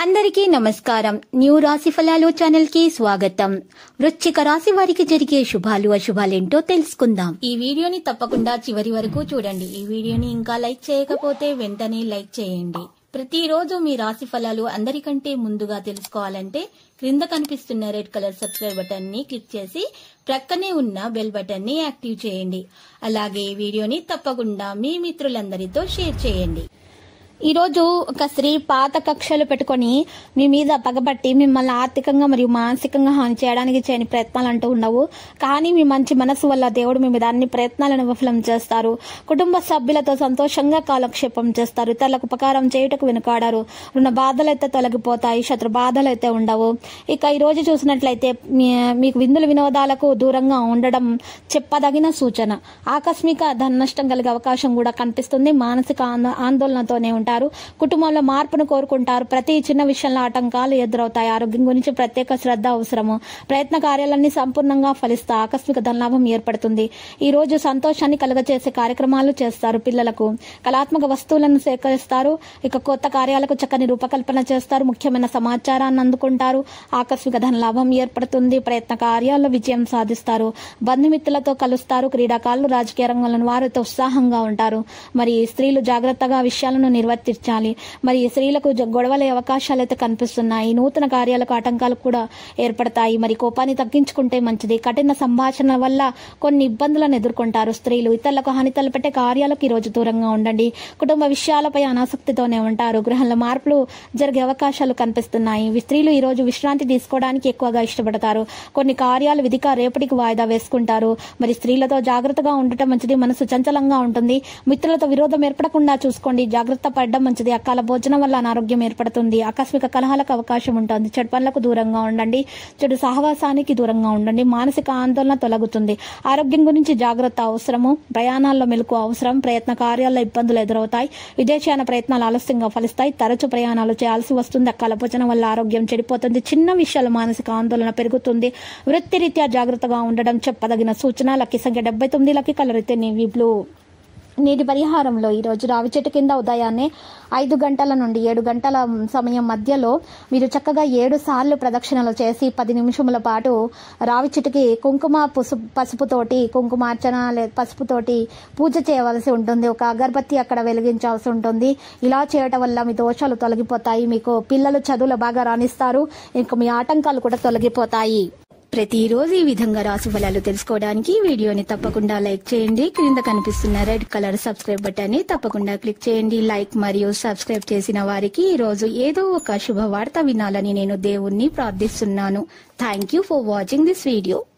అందరికీ నమస్కారం న్యూ రాశి ఫలాలు ఛానల్ కి స్వాగతం వృశ్చిక రాశి వారికి జరిగే శుభాలు అశుభాలేంటో తెలుసుకుందాం ఈ వీడియోని తప్పకుండా చివరి వరకు చూడండి ఈ వీడియోని ఇంకా లైక్ చేయకపోతే వెంటనే లైక్ చేయండి ప్రతిరోజు మీ రాశి ఫలాలు అందరికంటే ముందుగా తెలుసుకోవాలంటే క్రింద కనిపిస్తున్న రెడ్ కలర్ సబ్స్క్రైబ్ బటన్ ని క్లిక్ చేసి ప్రక్కనే ఉన్న బెల్ బటన్ ని యాక్టివ్ చేయండి అలాగే ఈ వీడియోని తప్పకుండా మీ మిత్రులందరితో షేర్ చేయండి ఈరోజు ఒక స్త్రీ పాత కక్షలు పెట్టుకొని మీ మీద పగబట్టి మిమ్మల్ని ఆర్థికంగా మరియు మానసికంగా హాని చేయడానికి చేయని ప్రయత్నాలు అంటూ ఉండవు కానీ మీ మంచి మనసు వల్ల దేవుడు మీ మీద అన్ని ప్రయత్నాలను విఫలం చేస్తారు కుటుంబ సభ్యులతో సంతోషంగా కాలక్షేపం చేస్తారు ఇతరులకు ఉపకారం చేయుటకు వెనుకాడారు రుణ బాధలు అయితే తొలగిపోతాయి శత్రు బాధలు అయితే ఉండవు ఇక ఈ రోజు చూసినట్లయితే మీ- మీకు విందుల వినోదాలకు దూరంగా ఉండడం చెప్పదగిన సూచన ఆకస్మిక ధన నష్టం కలిగే అవకాశం కూడా కనిపిస్తుంది మానసిక ఆందో- ఆందోళనతోనే ఉంటారు కుటుంబంలో మార్పును కోరుకుంటారు ప్రతి చిన్న విషయంలో ఆటంకాలు ఎదురవుతాయి ఆరోగ్యం గురించి ప్రత్యేక శ్రద్ధ అవసరము ప్రయత్న కార్యాలన్నీ సంపూర్ణంగా ఫలిస్తాయి ఆకస్మిక ధనలాభం ఏర్పడుతుంది ఈ రోజు సంతోషాన్ని కలుగజేసే కార్యక్రమాలు చేస్తారు పిల్లలకు కళాత్మక వస్తువులను సేకరిస్తారు ఇక కొత్త కార్యాలకు చక్కని రూపకల్పన చేస్తారు ముఖ్యమైన సమాచారాన్ని అందుకుంటారు ఆకస్మిక ధనలాభం ఏర్పడుతుంది ప్రయత్న కార్యాల్లో విజయం సాధిస్తారు బంధుమిత్రులతో కలుస్తారు క్రీడాకారులు రాజకీయ రంగంలోని వారితో ఉత్సాహంగా ఉంటారు మరి స్త్రీలు జాగ్రత్తగా విషయాలను నిర్వర్తించాలి మరి స్త్రీలకు జ- గొడవలే అవకాశాలు అయితే కనిపిస్తున్నాయి నూతన కార్యాలకు ఆటంకాలు కూడా ఏర్పడతాయి మరి కోపాన్ని తగ్గించుకుంటే మంచిది కఠిన సంభాషణ వల్ల కొన్ని ఇబ్బందులను ఎదుర్కొంటారు స్త్రీలు ఇతరులకు హాని తలపెట్టే కార్యాలకు ఈ రోజు దూరంగా ఉండండి కుటుంబ విషయాలపై అనాసక్తితోనే ఉంటారు గృహంలో మార్పులు జరిగే అవకాశాలు కనిపిస్తున్నాయి వి- స్త్రీలు ఈ రోజు విశ్రాంతి తీసుకోవడానికి ఎక్కువగా ఇష్టపడతారు కొన్ని కార్యాలు విధిగా రేపటికి వాయిదా వేసుకుంటారు మరి స్త్రీలతో జాగ్రత్తగా ఉండటం మంచిది మనసు చంచలంగా ఉంటుంది మిత్రులతో విరోధం ఏర్పడకుండా చూసుకోండి జాగ్రత్త పడడం మంచిది అకాల భోజనం వల్ల అనారోగ్యం ఏర్పడుతుంది ఆకస్మిక కలహాలకు అవకాశం ఉంటుంది చెడు పనులకు దూరంగా ఉండండి చెడు సహవాసానికి దూరంగా ఉండండి మానసిక ఆందోళన తొలగుతుంది ఆరోగ్యం గురించి జాగ్రత్త అవసరము ప్రయాణాల్లో మెలకు అవసరం ప్రయత్న కార్యాల్లో ఇబ్బందులు ఎదురవుతాయి విదేశీయాన ప్రయత్నాలు ఆలస్యంగా ఫలిస్తాయి తరచు ప్రయాణాలు చేయాల్సి వస్తుంది అకాల భోజనం వల్ల ఆరోగ్యం చెడిపోతుంది చిన్న విషయాలు మానసిక ఆందోళన పెరుగుతుంది వృత్తిరీత్యా జాగ్రత్తగా ఉండడం చెప్పదగిన సూచన లక్కీ సంఖ్య డెబ్బై తొమ్మిది లక్కీ కలర్ అయితే నేవీ బ్లూ నీటి పరిహారంలో ఈరోజు రావి చెట్టు కింద ఉదయాన్నే ఐదు గంటల నుండి ఏడు గంటల సమయం మధ్యలో మీరు చక్కగా ఏడు సార్లు ప్రదక్షిణలు చేసి పది నిమిషముల పాటు రావి చెట్టుకి కుంకుమ పసుపు పసుపుతోటి కుంకుమార్చన లే పసుపుతోటి పూజ చేయవలసి ఉంటుంది ఒక అగరబత్తి అక్కడ వెలిగించాల్సి ఉంటుంది ఇలా చేయటం వల్ల మీ దోషాలు తొలగిపోతాయి మీకు పిల్లలు చదువులు బాగా రాణిస్తారు ఇంకా మీ ఆటంకాలు కూడా తొలగిపోతాయి ప్రతిరోజు ఈ విధంగా రాశి ఫలాలు తెలుసుకోవడానికి ఈ వీడియోని తప్పకుండా లైక్ చేయండి క్రింద కనిపిస్తున్న రెడ్ కలర్ సబ్స్క్రైబ్ బటన్ ని తప్పకుండా క్లిక్ చేయండి లైక్ మరియు సబ్స్క్రైబ్ చేసిన వారికి ఈ రోజు ఏదో ఒక శుభవార్త వినాలని నేను దేవుణ్ణి ప్రార్థిస్తున్నాను thank you for watching this video